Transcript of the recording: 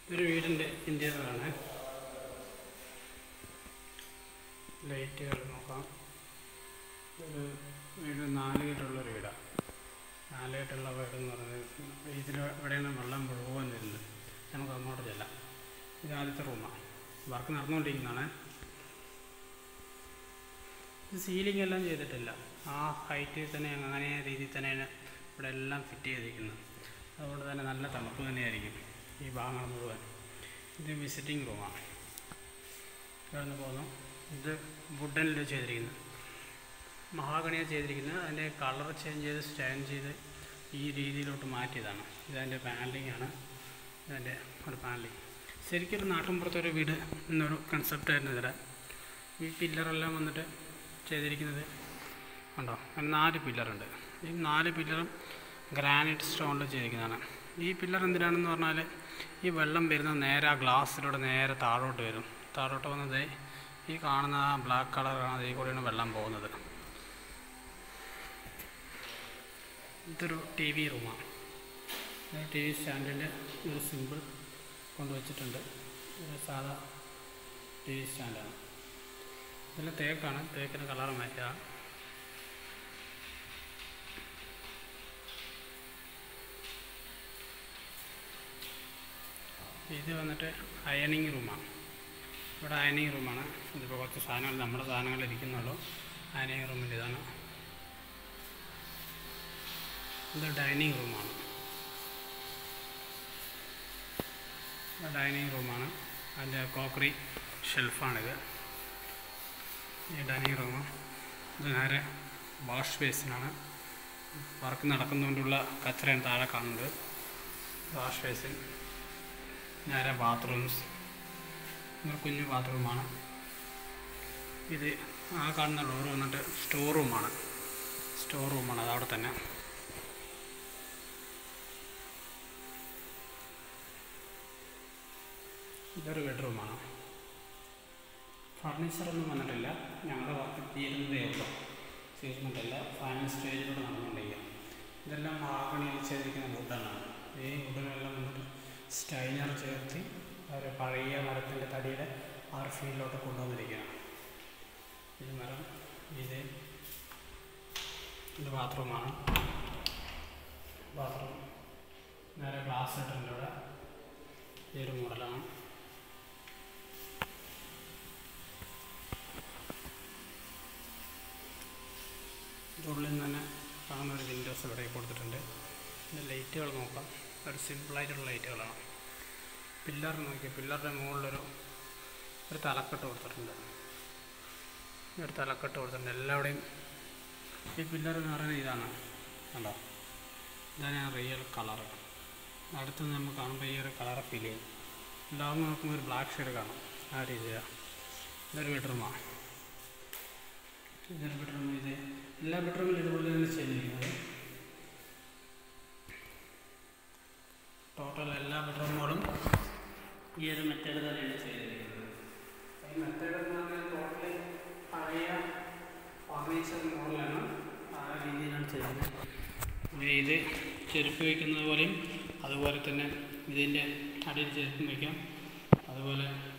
ഇതൊരു വീടിൻ്റെ ഇൻറ്റീരിയറാണ് ലൈറ്റുകൾ നോക്കാം ഒരു വീട് നാല് കെട്ടുള്ളൊരു വീടാണ് നാല് കെട്ടുള്ള വീട് എന്ന് പറയുന്നത് ഇതിൽ ഇവിടെയാണ് വെള്ളം മുഴുവൻ വരുന്നത് നമുക്ക് അങ്ങോട്ട് ചെല്ലാം ഇത് ആദ്യത്തെ റൂമാണ് വർക്ക് നടന്നുകൊണ്ടിരിക്കുന്നതാണ് ഇത് സീലിംഗ് എല്ലാം ചെയ്തിട്ടില്ല ആ ഹൈറ്റിൽ തന്നെ അങ്ങനെ രീതിയിൽ തന്നെയാണ് ഇവിടെ എല്ലാം ഫിറ്റ് ചെയ്തിരിക്കുന്നത് അതുകൊണ്ട് തന്നെ നല്ല തണുപ്പ് തന്നെയായിരിക്കും ഈ ഭാഗങ്ങൾ മുഴുവൻ ഇത് വിസിറ്റിംഗ് റൂമാണ് കിടന്ന് പോകുന്നു ഇത് വുഡനിൽ ചെയ്തിരിക്കുന്നത് മഹാഗണിയാണ് ചെയ്തിരിക്കുന്നത് അതിൻ്റെ കളർ ചേഞ്ച് ചെയ്ത് സ്റ്റാൻ ചെയ്ത് ഈ രീതിയിലോട്ട് മാറ്റിയതാണ് ഇതതിൻ്റെ പാനലിംഗ് ആണ് ഇതിൻ്റെ ഒരു പാനലിംഗ് ശരിക്കും ഒരു നാട്ടിൻപുറത്തൊരു വീട് എന്നൊരു കൺസെപ്റ്റായിരുന്നു ഇതിൽ ഈ പില്ലറെല്ലാം വന്നിട്ട് ചെയ്തിരിക്കുന്നത് ഉണ്ടോ അതിന് നാല് പില്ലറുണ്ട് ഈ നാല് പില്ലറും ഗ്രാനൈറ്റ് സ്റ്റോണിൽ ചെയ്തിരിക്കുന്നതാണ് ഈ പില്ലർ എന്തിനാണെന്ന് പറഞ്ഞാൽ ഈ വെള്ളം വരുന്നത് നേരെ ആ ഗ്ലാസ്സിലൂടെ നേരെ താഴോട്ട് വരും താഴോട്ട് വന്നത് ഈ കാണുന്ന ആ ബ്ലാക്ക് കളറാണ് അതിൽ കൂടെയാണ് വെള്ളം പോകുന്നത് ഇതൊരു ടി വി റൂമാണ് ടി വി സ്റ്റാൻഡിൻ്റെ ഒരു സിമ്പിൾ കൊണ്ടുവച്ചിട്ടുണ്ട് ഒരു സാധാ ടി വി സ്റ്റാൻഡാണ് ഇതിൽ തേക്കാണ് തേക്കിന് കളർ മാറ്റുക ഇത് വന്നിട്ട് അയണിങ് റൂമാണ് ഇവിടെ അയണിങ് റൂമാണ് ഇതിപ്പോൾ കുറച്ച് സാധനങ്ങൾ നമ്മുടെ സാധനങ്ങൾ ഇരിക്കുന്നുള്ളൂ അയണിങ് റൂമിൻ്റെ ഇതാണ് ഇത് ഡൈനിങ് റൂമാണ് ഡൈനിങ് റൂമാണ് അതിൻ്റെ കോക്കറി ഷെൽഫാണിത് ഈ ഡൈനിങ് റൂം ഇത് നേരെ വാഷ് ബേസിനാണ് വർക്ക് നടക്കുന്നതുകൊണ്ടുള്ള കച്ചറയാണ് താഴെ കാണുന്നത് വാഷ് ബേസിൻ നേരെ ബാത്റൂംസ് ഒരു കുഞ്ഞു ബാത്റൂമാണ് ഇത് ആ കാണുന്ന ഡോർ വന്നിട്ട് സ്റ്റോർ റൂമാണ് സ്റ്റോർ റൂമാണ് അത് അവിടെ തന്നെ ഇതൊരു ബെഡ്റൂമാണ് ഫർണിച്ചറൊന്നും വന്നിട്ടില്ല ഞങ്ങളുടെ വർക്ക് തീരുന്നതേ ഉള്ളൂ തീർന്നിട്ടില്ല ഫൈനൽ സ്റ്റേജിലൂടെ നടന്നുകൊണ്ടിരിക്കുക ഇതെല്ലാം മാർഗണിയിൽ ചെയ്തിരിക്കുന്ന വുഡാണ് ഈ വുഡിനെല്ലാം വന്നിട്ട് സ്റ്റൈനർ ചേർത്ത് ഒരു പഴയ മരത്തിൻ്റെ തടിയുടെ ആ ഒരു ഫീൽഡിലോട്ട് കൊണ്ടുവന്നിരിക്കുകയാണ് ഇത് മരം ഇത് ഇത് ബാത്റൂമാണ് ബാത്റൂം നേരെ ഗ്ലാസ് ഇട്ടിട്ടുണ്ട് ഇവിടെ ഈ ഒരു മോഡലാണ് ഉള്ളിൽ നിന്ന് തന്നെ കാണുന്ന ഒരു വിൻഡോസ് ഇവിടെ കൊടുത്തിട്ടുണ്ട് പിന്നെ ലൈറ്റുകൾ നോക്കാം ഒരു സിമ്പിളായിട്ടുള്ള ലൈറ്റുകളാണ് പില്ലർ നോക്കി പില്ലറിൻ്റെ മുകളിലൊരു ഒരു തലക്കെട്ട് കൊടുത്തിട്ടുണ്ട് ഒരു തലക്കെട്ട് കൊടുത്തിട്ടുണ്ട് എല്ലാവിടെയും ഈ പില്ലർ എന്ന് പറയുന്നത് ഇതാണ് കണ്ടോ ഇതാണ് റിയൽ കളറ് അടുത്ത് നമുക്ക് കാണുമ്പോൾ ഈ ഒരു കളറ് ഫീൽ ചെയ്യും ലോങ് നോക്കുമ്പോൾ ഒരു ബ്ലാക്ക് ഷെയ്ഡ് കാണും ആ രീതിയിലാണ് ഇതൊരു ബെഡ്റൂമാണ് ഇതൊരു ബെഡ്റൂം ഇത് എല്ലാ ബെഡ്റൂമിലും ഇതുപോലെ തന്നെ ചെയ്തിരിക്കുന്നത് ടോട്ടൽ എല്ലാ ബെഡ്റൂമുകളും ഈ ഒരു മെത്തേഡ് തന്നെയാണ് ചെയ്തിരിക്കുന്നത് ഈ മെത്തേഡ് എന്ന് പറഞ്ഞാൽ ടോട്ടൽ പഴയ ഫർണിച്ചർ മോഡലാണ് ആ രീതിയിലാണ് ചെയ്യുന്നത് പിന്നെ ഇത് ചെരുപ്പ് വയ്ക്കുന്നത് പോലെയും അതുപോലെ തന്നെ ഇതിൻ്റെ അടിയിൽ ചെരുപ്പും വയ്ക്കാം അതുപോലെ